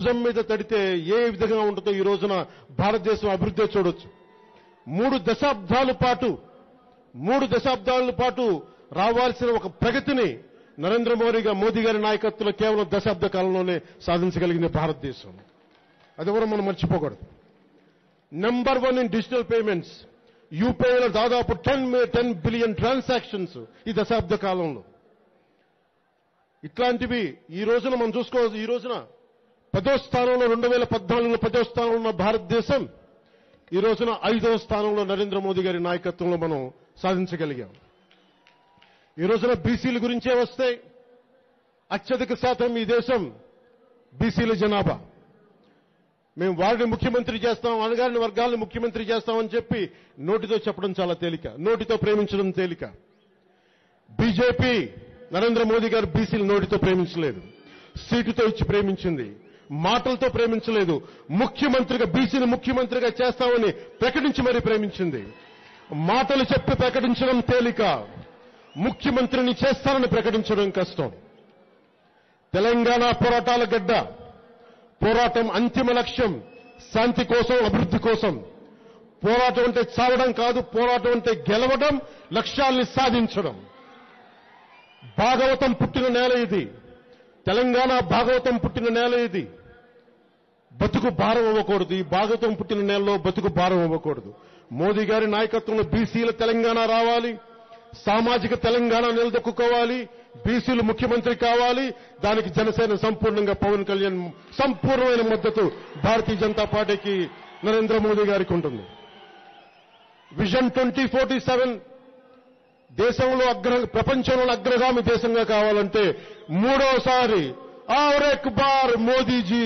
భుజం మీద తడితే ఏ విధంగా ఉంటుందో ఈ రోజున భారతదేశం అభివృద్ధి చూడొచ్చు మూడు దశాబ్దాల పాటు మూడు దశాబ్దాల పాటు రావాల్సిన ఒక ప్రగతిని నరేంద్ర మోడీగా మోదీ గారి నాయకత్వంలో కేవలం దశాబ్ద కాలంలోనే సాధించగలిగింది భారతదేశం అది కూడా మనం మర్చిపోకూడదు number one in digital payments యూపీఐలో దాదాపు టెన్ టెన్ బిలియన్ ట్రాన్సాక్షన్స్ ఈ దశాబ్ద కాలంలో ఇట్లాంటివి ఈ రోజున మనం చూసుకోవచ్చు ఈ రోజున పదో స్థానంలో రెండు వేల పద్నాలుగులో పదో స్థానంలో ఉన్న భారతదేశం ఈ రోజున ఐదవ స్థానంలో నరేంద్ర మోదీ గారి నాయకత్వంలో మనం సాధించగలిగాం ఈ రోజున బీసీల గురించే వస్తే అత్యధిక శాతం ఈ దేశం బీసీల జనాభా మేము వారిని ముఖ్యమంత్రి చేస్తాం అనగారిన వర్గాలను ముఖ్యమంత్రి చేస్తామని చెప్పి నోటితో చెప్పడం చాలా తేలిక నోటితో ప్రేమించడం తేలిక బీజేపీ నరేంద్ర మోదీ గారు బీసీలు నోటితో ప్రేమించలేదు సీటుతో ఇచ్చి ప్రేమించింది మాటలతో ప్రేమించలేదు ముఖ్యమంత్రిగా బీసీని ముఖ్యమంత్రిగా చేస్తామని ప్రకటించి మరీ ప్రేమించింది మాటలు చెప్పి ప్రకటించడం తేలిక ముఖ్యమంత్రిని చేస్తానని ప్రకటించడం కష్టం తెలంగాణ పోరాటాల గడ్డ పోరాటం అంతిమ లక్ష్యం శాంతి కోసం అభివృద్ధి కోసం పోరాటం అంటే చావడం కాదు పోరాటం అంటే గెలవడం లక్ష్యాల్ని సాధించడం భాగవతం పుట్టిన నేల ఇది తెలంగాణ భాగవతం పుట్టిన నేల ఇది బతుకు భారం అవ్వకూడదు ఈ భాగవతం పుట్టిన నేలలో బతుకు భారం అవ్వకూడదు మోదీ గారి నాయకత్వంలో బీసీల తెలంగాణ రావాలి సామాజిక తెలంగాణ నిలదొక్కుకోవాలి బీసీలు ముఖ్యమంత్రి కావాలి దానికి జనసేన సంపూర్ణంగా పవన్ కళ్యాణ్ సంపూర్ణమైన మద్దతు భారతీయ జనతా పార్టీకి నరేంద్ర మోదీ గారికి ఉంటుంది విజన్ ట్వంటీ ఫోర్టీ సెవెన్ దేశంలో అగ్ర ప్రపంచంలో అగ్రగామి దేశంగా కావాలంటే మూడోసారి ఆర్ ఎక్ బార్ మోదీజీ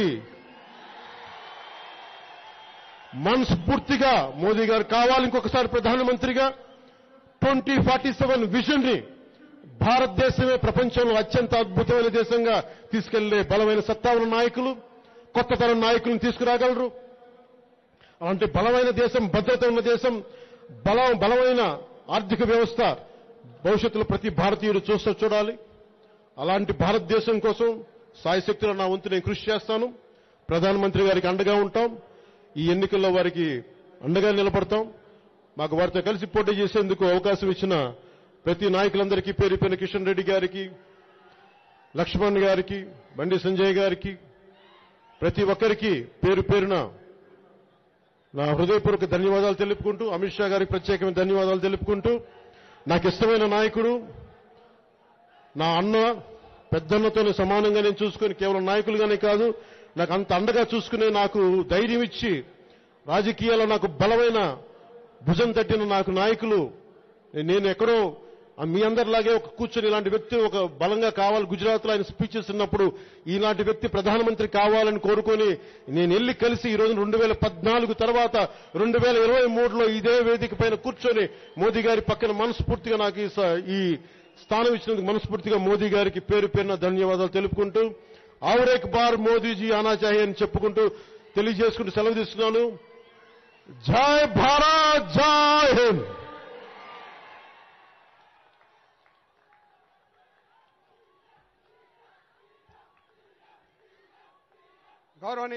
మనస్ఫూర్తిగా మోదీ గారు కావాలి ఇంకొకసారి ప్రధానమంత్రిగా ట్వంటీ ఫార్టీ సెవెన్ విజన్ ని భారతదేశమే ప్రపంచంలో అత్యంత అద్భుతమైన దేశంగా తీసుకెళ్లే బలమైన సత్తా ఉన్న నాయకులు కొత్త తరం నాయకులను తీసుకురాగలరు అలాంటి బలమైన దేశం భద్రత ఉన్న దేశం బలం బలమైన ఆర్థిక వ్యవస్థ భవిష్యత్తులో ప్రతి భారతీయుడు చూస్తూ చూడాలి అలాంటి భారతదేశం కోసం సాయశక్తిలో నా వంతు నేను కృషి చేస్తాను ప్రధానమంత్రి గారికి అండగా ఉంటాం ఈ ఎన్నికల్లో వారికి అండగా నిలబడతాం మాకు వారితో కలిసి పోటీ చేసేందుకు అవకాశం ఇచ్చిన ప్రతి నాయకులందరికీ పేరు పేరు కిషన్ రెడ్డి గారికి లక్ష్మణ్ గారికి బండి సంజయ్ గారికి ప్రతి ఒక్కరికి పేరు పేరున నా హృదయపూర్వక ధన్యవాదాలు తెలుపుకుంటూ అమిత్ షా గారికి ప్రత్యేకమైన ధన్యవాదాలు తెలుపుకుంటూ నాకు ఇష్టమైన నాయకుడు నా అన్న పెద్దన్నతోనే సమానంగా నేను చూసుకొని కేవలం నాయకులుగానే కాదు నాకు అంత అండగా చూసుకునే నాకు ధైర్యం ఇచ్చి రాజకీయాల్లో నాకు బలమైన భుజం తట్టిన నాకు నాయకులు నేను ఎక్కడో ఆ మీ అందరిలాగే ఒక కూర్చొని ఇలాంటి వ్యక్తి ఒక బలంగా కావాలి గుజరాత్ లో ఆయన స్పీచెస్ ఉన్నప్పుడు ఇలాంటి వ్యక్తి ప్రధానమంత్రి కావాలని కోరుకొని నేను వెళ్ళి కలిసి ఈ రోజు రెండు వేల పద్నాలుగు తర్వాత రెండు వేల ఇరవై మూడులో ఇదే వేదిక పైన కూర్చొని మోదీ గారి పక్కన మనస్ఫూర్తిగా నాకు ఈ స- ఈ స్థానం ఇచ్చినందుకు మనస్ఫూర్తిగా మోదీ గారికి పేరు పేరున ధన్యవాదాలు తెలుపుకుంటూ ఆవర్ ఎక్ బార్ మోదీజీ ఆనా చాహే అని చెప్పుకుంటూ తెలియజేసుకుంటూ సెలవు తీసుకున్నాను జై భారత్ జై హింద్ గౌరవనీయ